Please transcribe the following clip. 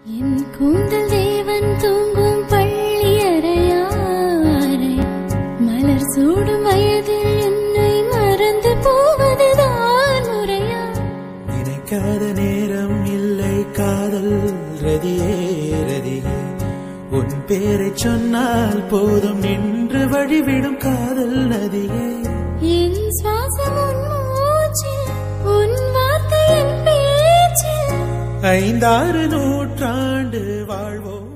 என் கூந்தல் தேவன் தூங்கும் பள்ளி அறையாரை மலர் சூடும் வயதில் என்னை மறந்து போவதுதான் முறையா நினைக்காத நேரம் இல்லை காதல் ரதியே ரதியே உன் பேரைச் சொன்னால் போதும் நின்று வழிவிடும் காதல் நதியே என் சுவாசம் உன் மூச்சில் உன் வார்த்தை என் பேச்சில் ஐந்தாறு நூற்றாண்டு வாழ்வோம்